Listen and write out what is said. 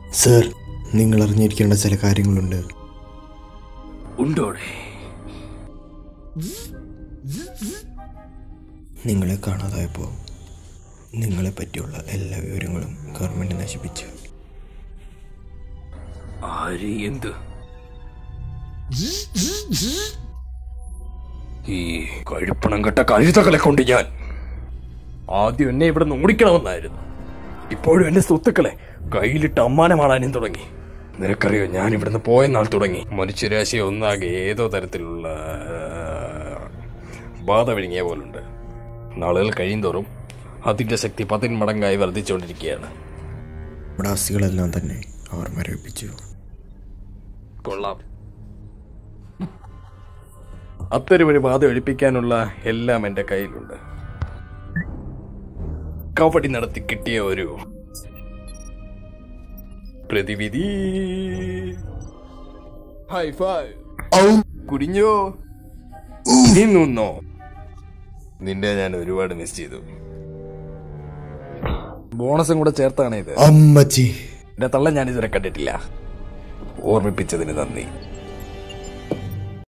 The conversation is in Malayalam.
സർ നിങ്ങൾ അറിഞ്ഞിരിക്കേണ്ട ചില കാര്യങ്ങളുണ്ട് ഉണ്ടോടെ നിങ്ങളെ കാണാതായപ്പോൾ നിങ്ങളെ പറ്റിയുള്ള എല്ലാ വിവരങ്ങളും ഗവൺമെൻറ് നശിപ്പിച്ചു ആര് എന്ത് ഈ കഴുപ്പണം കെട്ട കഴുതകളെ കൊണ്ട് ഞാൻ ആദ്യം എന്നെ ഇവിടെ നിന്ന് ഓടിക്കണമെന്നായിരുന്നു ഇപ്പോഴും എന്റെ സ്വത്തുക്കളെ കയ്യിലിട്ട് അമ്മാനമാടാനും തുടങ്ങി നിനക്കറിയോ ഞാൻ ഇവിടുന്ന് പോയ നാൾ തുടങ്ങി മനുഷ്യരാശി ഒന്നാകെ ഏതോ തരത്തിലുള്ള ബാധ വിഴുങ്ങിയ പോലുണ്ട് നാളുകൾ കഴിയുന്തോറും അതിന്റെ ശക്തി പതിന്മടങ്ങായി വർദ്ധിച്ചുകൊണ്ടിരിക്കുകയാണ് നമ്മുടെ ആസ്തികളെല്ലാം തന്നെ അവർ മരവിപ്പിച്ചു കൊള്ളാം അത്തരമൊരു ബാധ ഒഴിപ്പിക്കാനുള്ള എല്ലാം എൻ്റെ കയ്യിലുണ്ട് കബഡി നടത്തി കിട്ടിയ ഒരു പ്രതിവിധി ഹൈ ഫൈവ് കുടിഞ്ഞോ നിന്നോ നിന്നെ ഞാൻ ഒരുപാട് മിസ് ചെയ്തു ബോണസും കൂടെ ചേർത്താണ് ഇത് അമ്മച്ചി എന്റെ തള്ള ഞാൻ ഇതുവരെ കണ്ടിട്ടില്ല ഓർമ്മിപ്പിച്ചതിന് നന്ദി